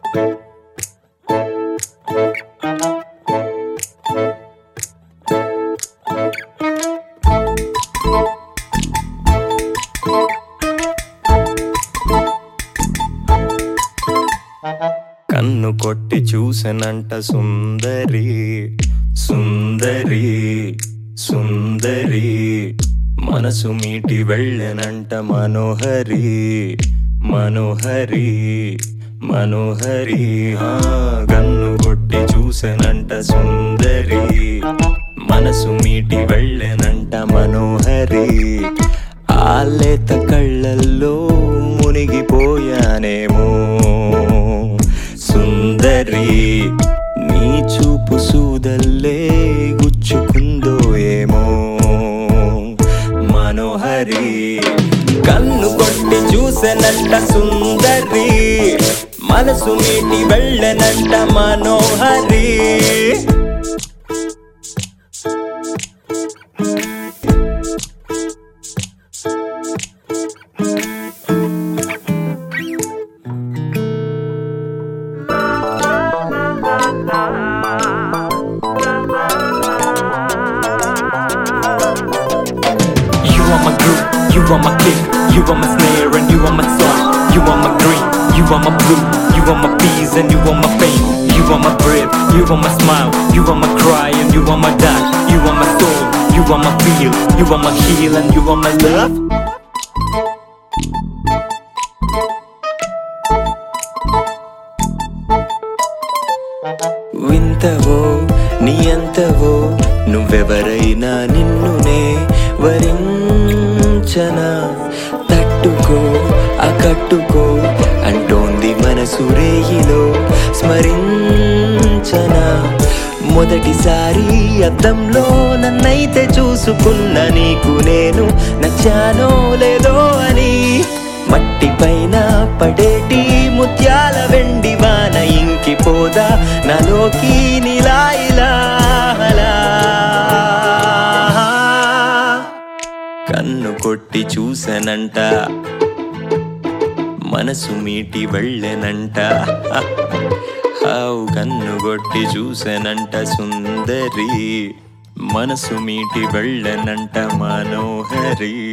కన్ను కొట్టి చూసెనంట సుందరి సుందరి సుందరి మనసు మీటి వెళ్ళెనంట మనోహరి మనోహరి మనోహరి ఆ, కన్ను కొట్టి చూసెనంట సుందరి మనసు మీటి వెళ్ళెనంట మనోహరి ఆ లేత కళ్ళల్లో మునిగిపోయానేమో సుందరి నీ చూపు సూదల్లే గుచ్చుకుందో ఏమో మనోహరి కన్ను కొట్టి చూసెనంట సుందరి మనసు మీటి వెళ్ళనంట మనోహరి You are my groove, you are my kick, you are my snare and you are my song. You are my green, you are my blue, you are my peace and you are my pain. You are my breath, you are my smile, you are my cry and you are my dark. You are my soul, you are my feel, you are my heal and you are my love. వింతవో నీ అంతవో నువ్వెవరైనా నిన్నునే వరించనా తట్టుకో అకట్టుకో అంటోంది మనసు రేయిలో స్మరించనా మొదటిసారి అద్దంలో నన్నైతే చూసుకున్న నీకు నేను నచ్చానో లేదో అని మట్టి పైన పడేటి ముత్యాల వెండి వాన ఇంకిపోదా నాలోకి నీలా ఇలా అలా. కన్ను కొట్టి చూసనంట మనసు మీటి వెళ్ళెనంట హావు కన్ను కొట్టి చూసెనంట సుందరి మనసు మీటి వెళ్ళెనంట మనోహరి